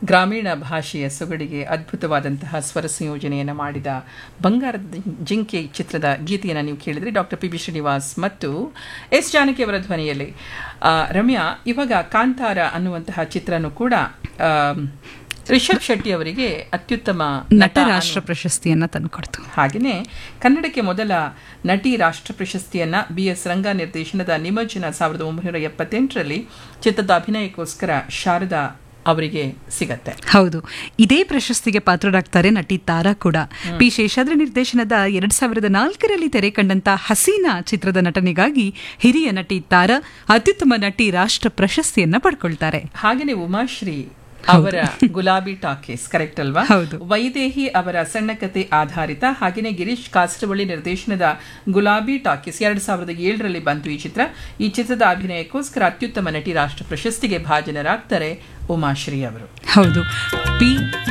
ಗ್ರಾಮೀಣ ಭಾಷೆಯ ಸೊಗಡಿಗೆ ಅದ್ಭುತವಾದಂತಹ ಸ್ವರ ಸಂಯೋಜನೆಯನ್ನು ಮಾಡಿದ ಬಂಗಾರದ ಜಿಂಕೆ ಚಿತ್ರದ ಗೀತೆಯನ್ನು ನೀವು ಕೇಳಿದ್ರಿ ಡಾಕ್ಟರ್ ಪಿ ಬಿ ಶ್ರೀನಿವಾಸ್ ಮತ್ತು ಎಸ್ ಜಾನಕಿ ಅವರ ಧ್ವನಿಯಲ್ಲಿ ಆ, ರಮ್ಯಾ ಇವಾಗ ಕಾಂತಾರ ಅನ್ನುವಂತಹ ಚಿತ್ರನೂ ಕೂಡ ಆ, ರಿಷಬ್ ಶೆಟ್ಟಿ ಅವರಿಗೆ ಅತ್ಯುತ್ತಮ ನಟ ರಾಷ್ಟ್ರ ಪ್ರಶಸ್ತಿಯನ್ನ ತಂದುಕೊಡ್ತು ಹಾಗೆಯೇ ಕನ್ನಡಕ್ಕೆ ಮೊದಲ ನಟಿ ರಾಷ್ಟ್ರ ಪ್ರಶಸ್ತಿಯನ್ನ ಬಿ ಎಸ್ ರಂಗ ನಿರ್ದೇಶನದ ನಿಮಜ್ಜನ ಸಾವಿರದ ಒಂಬೈನೂರ ಎಪ್ಪತ್ತೆಂಟರಲ್ಲಿ ಚಿತ್ರದ ಅಭಿನಯಕ್ಕೋಸ್ಕರ ಶಾರದಾ ಅವರಿಗೆ ಸಿಗತ್ತೆ ಹೌದು ಇದೇ ಪ್ರಶಸ್ತಿಗೆ ಪಾತ್ರರಾಗ್ತಾರೆ ನಟಿ ತಾರಾ ಕೂಡ ಪಿ ಶೇಷಾದ್ರಿ ನಿರ್ದೇಶನದ ಎರಡ್ ಸಾವಿರದ ನಾಲ್ಕರಲ್ಲಿ ತೆರೆ ಕಂಡಂತ ಹಸೀನಾ ಚಿತ್ರದ ನಟನೆಗಾಗಿ ಹಿರಿಯ ನಟಿ ತಾರಾ ಅತ್ಯುತ್ತಮ ನಟಿ ರಾಷ್ಟ್ರ ಪ್ರಶಸ್ತಿಯನ್ನ ಪಡ್ಕೊಳ್ತಾರೆ ಹಾಗೆಯೇ ಉಮಾಶ್ರೀ ಅವರ ಗುಲಾಬಿ ಟಾಕೀಸ್ ಕರೆಕ್ಟ್ ಅಲ್ವಾ ಹೌದು. ವೈದೇಹಿ ಅವರ ಸಣ್ಣ ಕತೆ ಆಧಾರಿತ ಹಾಗೆಯೇ ಗಿರೀಶ್ ಕಾಸರವಳ್ಳಿ ನಿರ್ದೇಶನದ ಗುಲಾಬಿ ಟಾಕೀಸ್ ಎರಡ್ ಸಾವಿರದ ಏಳರಲ್ಲಿ ಬಂತು ಈ ಚಿತ್ರ ಈ ಚಿತ್ರದ ಅಭಿನಯಕ್ಕೋಸ್ಕರ ಅತ್ಯುತ್ತಮ ನಟಿ ರಾಷ್ಟ್ರ ಪ್ರಶಸ್ತಿಗೆ ಭಾಜನರಾಗ್ತಾರೆ ಉಮಾಶ್ರೀ ಅವರು ಹೌದು ಪಿ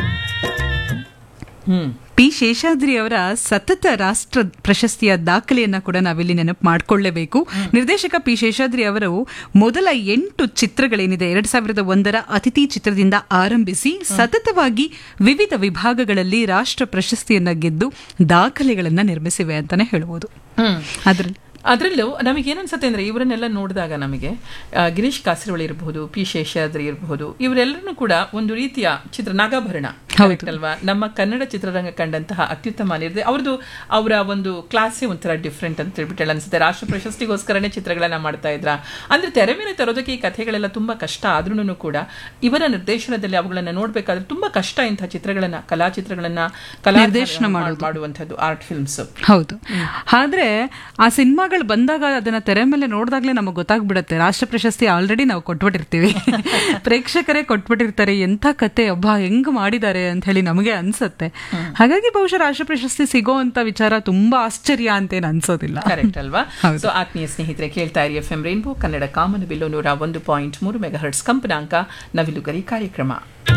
ಹ್ಮ್ ಪಿ ಶೇಷಾದ್ರಿ ಅವರ ಸತತ ರಾಷ್ಟ್ರ ಪ್ರಶಸ್ತಿಯ ದಾಖಲೆಯನ್ನ ಕೂಡ ನಾವಿಲ್ಲಿ ನೆನಪು ಮಾಡಿಕೊಳ್ಳಲೇಬೇಕು ನಿರ್ದೇಶಕ ಪಿ ಶೇಷಾದ್ರಿ ಅವರು ಮೊದಲ ಎಂಟು ಚಿತ್ರಗಳೇನಿದೆ ಎರಡ್ ಸಾವಿರದ ಒಂದರ ಅತಿಥಿ ಚಿತ್ರದಿಂದ ಆರಂಭಿಸಿ ಸತತವಾಗಿ ವಿವಿಧ ವಿಭಾಗಗಳಲ್ಲಿ ರಾಷ್ಟ್ರ ಪ್ರಶಸ್ತಿಯನ್ನ ಗೆದ್ದು ದಾಖಲೆಗಳನ್ನ ನಿರ್ಮಿಸಿವೆ ಅಂತಾನೆ ಹೇಳ್ಬೋದು ಹ್ಮ್ ಅದ್ರಲ್ಲಿ ಅದರಲ್ಲೂ ನಮಗೆ ಏನನ್ಸುತ್ತೆ ಅಂದ್ರೆ ಇವರನ್ನೆಲ್ಲ ನೋಡಿದಾಗ ನಮಗೆ ಆ, ಗಿರೀಶ್ ಕಾಸರವಳ್ಳಿ ಇರಬಹುದು ಪಿ ಶೇಷಾದ್ರಿ ಇರಬಹುದು ಇವರೆಲ್ಲರನ್ನೂ ಕೂಡ ಒಂದು ರೀತಿಯ ಚಿತ್ರ ನಾಗಾಭರಣ correct ಅಲ್ವಾ ನಮ್ಮ ಕನ್ನಡ ಚಿತ್ರರಂಗ ಕಂಡಂತಹ ಅತ್ಯುತ್ತಮ ನಿರ್ದೆ ಅವ್ರದ್ದು ಅವರ ಒಂದು ಕ್ಲಾಸೇ ಒಂಥರ ಡಿಫ್ರೆಂಟ್ ಅಂತ ಹೇಳ್ಬಿಟ್ಟು ಹೇಳಿ ಅನ್ಸುತ್ತೆ ರಾಷ್ಟ್ರ ಪ್ರಶಸ್ತಿಗೋಸ್ಕರನೇ ಚಿತ್ರಗಳನ್ನ ಮಾಡ್ತಾ ಇದ್ರ ಅಂದ್ರೆ ತೆರೆ ಮೇಲೆ ತರೋದಕ್ಕೆ ಈ ಕಥೆಗಳೆಲ್ಲ ತುಂಬಾ ಕಷ್ಟ ಆದ್ರೂ ಕೂಡ ಇವರ ನಿರ್ದೇಶನದಲ್ಲಿ ಅವುಗಳನ್ನ ನೋಡ್ಬೇಕಾದ್ರೆ ತುಂಬಾ ಕಷ್ಟ ಇಂತಹ ಚಿತ್ರಗಳನ್ನ ಕಲಾ ಚಿತ್ರಗಳನ್ನ ಕಲಾ ನಿರ್ದೇಶನ ಮಾಡುವಂಥದ್ದು ಆರ್ಟ್ ಫಿಲ್ಮ್ಸ್ ಹೌದು ಆದ್ರೆ ಆ ಸಿನಿಮಾಗಳು ಬಂದಾಗ ಅದನ್ನ ತೆರೆ ಮೇಲೆ ನೋಡಿದಾಗ್ಲೇ ನಮಗೆ ಗೊತ್ತಾಗ್ಬಿಡತ್ತೆ ರಾಷ್ಟ್ರ ಪ್ರಶಸ್ತಿ ಆಲ್ರೆಡಿ ನಾವು ಕೊಟ್ಬಿಟ್ಟಿರ್ತೀವಿ ಪ್ರೇಕ್ಷಕರೇ ಕೊಟ್ಬಿಟ್ಟಿರ್ತಾರೆ ಎಂಥ ಕತೆ ಒಬ್ಬ ಹೆಂಗ್ ಮಾಡಿದ್ದಾರೆ ಅಂತ ಹೇಳಿ ನಮಗೆ ಅನ್ಸತ್ತೆ ಹಾಗಾಗಿ ಬಹುಶಃ ರಾಷ್ಟ್ರ ಪ್ರಶಸ್ತಿ ಸಿಗೋ ಅಂತ ವಿಚಾರ ತುಂಬಾ ಆಶ್ಚರ್ಯ ಅಂತೇನು ಅನ್ಸೋದಿಲ್ಲ ಕರೆಕ್ಟ್ ಅಲ್ವಾ ಹೌದು. ಸೊ ಆತ್ಮೀಯ ಸ್ನೇಹಿತರೆ ಕೇಳ್ತಾ ಇರಿ ಎಫ್ ಎಂ ರೈನ್ಬೋ ಕನ್ನಡ ಕಾಮನಬಿಲ್ಲು ನೂರ ಒಂದು ಪಾಯಿಂಟ್ ಮೂರು ಮೆಗಾ ಹರ್ಟ್ಸ್ ಕಂಪನಾಂಕ ನವಿಲುಗರಿ ಕಾರ್ಯಕ್ರಮ